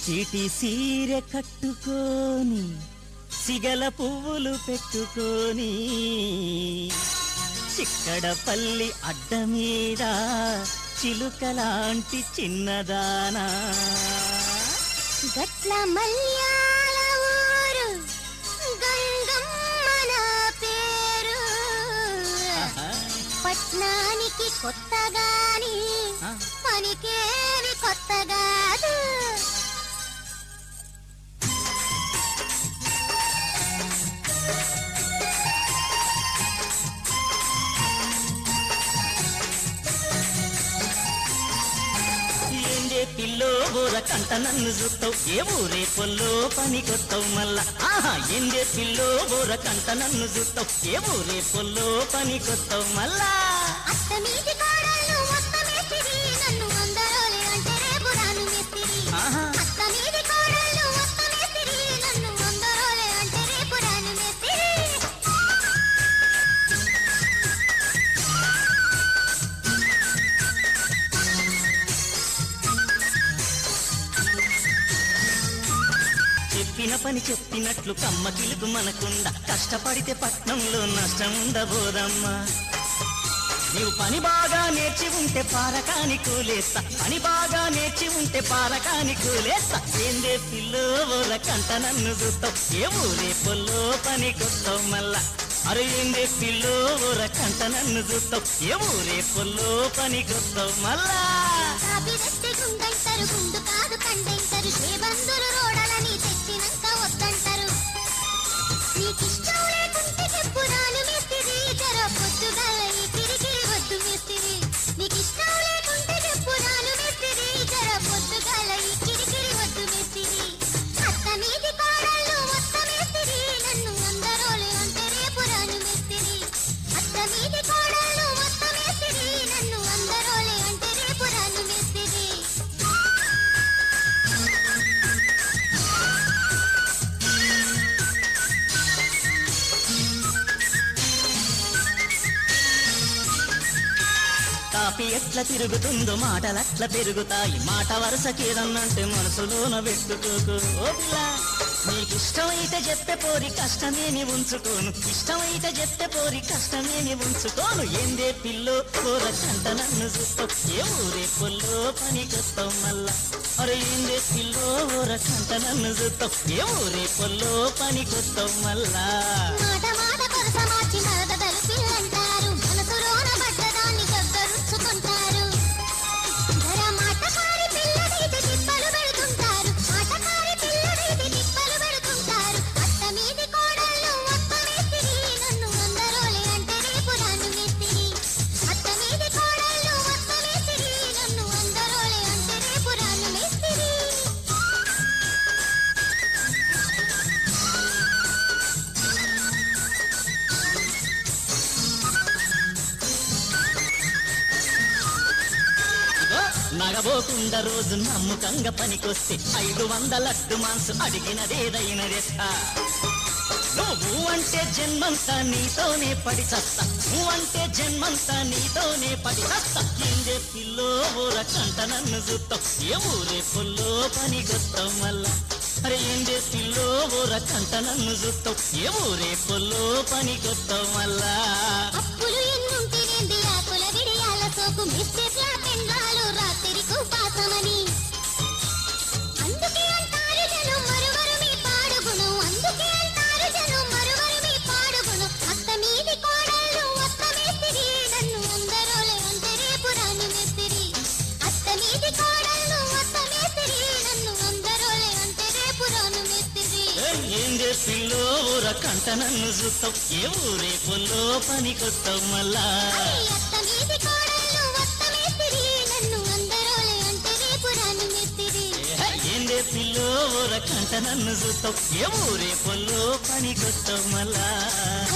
చీటి సీర కట్టుకొని సిగల పువ్వులు పెట్టుకొని చిక్కడ పల్లి అడ్డ మీద చిలుకలాంటి చిన్నదానా గట్ల మల్యాల ఊరు గంగమ్మ నా పేరు ఆహా. పట్నానికి కొత్తగాని ఆ. పనికేవి కొత్తగాదు ఏందే పిల్లో ఊర కంట నన్ను చూస్తావు ఏ ఊరే పొల్లో పని కొత్తావు మళ్ళా ఆహా ఏందే పిల్లో ఊర కంట నన్ను చూస్తావు ఏ ఊరే పొల్లో పని కొత్తావు మళ్ళా అత్త మీది కోడళ్ళు మొత్తం మేస్తిరి నన్ను అందరోలే అంటే రేపు రాను మేస్తిరి ఆహా. అత్త మీది కోడళ్ళు మొత్తం మేస్తిరి నన్ను అందరోలే అంటే రేపు రాను మేస్తిరి చెప్పిన పని చెప్పినట్లు కమ్మ కిలుగు మనకుండ కష్టపడితే పట్నంలో నష్టం ఉండబోదమ్మా నీవు పని బాగా నేర్చి ఉంటే పారకాని కూలేస్తా పని బాగా నేర్చి ఉంటే పారకాని కూలేస్తా ఏందే పిల్లో ఊర కంట నన్ను చూస్తావు ఏ ఊరే పొల్లో పని కొత్తావు మళ్ళా అరే ఏందే పిల్లో ఊర కంట నన్ను చూస్తావు ఏ ఊరే పొల్లో పని కొత్తావు మళ్ళా కాపీ తెస్తే గుండంటారు గుండు కాదు కండంటారు శ్రీబంధులు రోడలని తెచ్చినాక వద్దంటారు నీకిష్టం లేకుంటే చెప్పు రాను మేస్తిరి జర పొద్దుగా ఈ తిరిగి వద్దు మేస్తిరి నీకిష్టం లేకుంటే చెప్పు రాను మేస్తిరి జర పొద్దుగా ఈ కిరికిరి వద్దు మేస్తిరి అత్త మీది కోడళ్ళు మొత్త మేస్తిరి నన్ను అందరోలే అంటే రేపు రాను మేస్తిరి అత్త మీది కోడళ్ళు మొత్త మేస్తిరి నన్ను అందరోలే అంటే రేపు రాను మేస్తిరి కాపీ ఎట్లా తిరుగుతుందో మాటలట్లా పెరుగుతాయి మాట వరుసకేదన్నంటే మనసులోన పెట్టుకోకు ఓ పిల్ల నీకు ఇష్టమైతే చెప్పే పోరి కష్టమేమి ఉంచుకోను ఇష్టమైతే చెప్పే పోరి కష్టమేమి ఉంచుకోను ఏందే పిల్లో కూర కంట నన్ను చూస్తావు ఏ ఊరే పొల్లో పనికొస్తావు మళ్ళా అరే ఏందే పిల్లో ఊర కంట నన్ను చూస్తావు ఏ ఊరే పొల్లో పనికొస్తావు మళ్ళా మాట మాట కొరస మార్చి మరదలు పిల్లంటారు మనసులోన పడ్డదాన్ని గగ్గరుచ్చుకుంటారు ధర మాటకారి పిల్లడైతే తిప్పలు పెడుతుంటారు మాటకారి పిల్లడైతే తిప్పలు పెడుతుంటారు అత్త మీది కోడళ్ళు మొత్త మేస్తిరి నన్ను అందరోలే అంటే రేపు రాను మేస్తిరి అత్త మీది కోడళ్ళు మొత్త మేస్తిరి నన్ను అందరోలే అంటే రేపు రాను మేస్తిరి ఇదిగో నగబోకుండా రోజు నమ్ముకంగా పనికొస్తే ఐదు వందలట్టు మాంసు అడిగినదేదైనదేస్తా నువ్వు అంటే జన్మంతా నీతోనే పడి చస్తా నువ్వంటే జన్మంతా నీతోనే పడి చస్తా ఏందే పిల్లో ఊర కంట నన్ను చూస్తావు ఏ ఊరే పొల్లో పని కొత్తావు మళ్ళా అరే ఏందే పిల్లో ఊర కంట నన్ను చూస్తావు ఏ ఊరే పొల్లో పని కొత్తావు మళ్ళా అప్పులు ఎన్నుంటేనేంది ఆకుల విడియాల సోకు మిస్టేక్ల పెండ్లాలు రాత్రికి ఉపాసమని అందుకే అంటారు జనం మరువరు మీ పాడుగుణం అందుకే అంటారు జనం మరువరు మీ పాడుగుణం అత్త మీది కోడళ్ళు అత్త మేస్తిరి నన్ను అందరోలే అంటే రేపు రాను మేస్తిరి అత్త మీది కోడళ్ళు అత్త మేస్తిరి నన్ను అందరోలే అంటే రేపు రాను మేస్తిరి ఏయ్, ఏందే పిల్లో ఊర కంట నన్ను చూస్తావు ఏ ఊరే పొల్లో పని కొత్తావు మళ్ళా అరే అత్త మీది కోడళ్ళు అత్త మేస్తిరి నన్ను అందరోలే అంటే రేపు రాను మేస్తిరి ఏ, ఏందే పిల్లో ఊర కంట నన్ను చూస్తావు ఏ ఊరే పొల్లో పని కొత్తావు మళ్ళా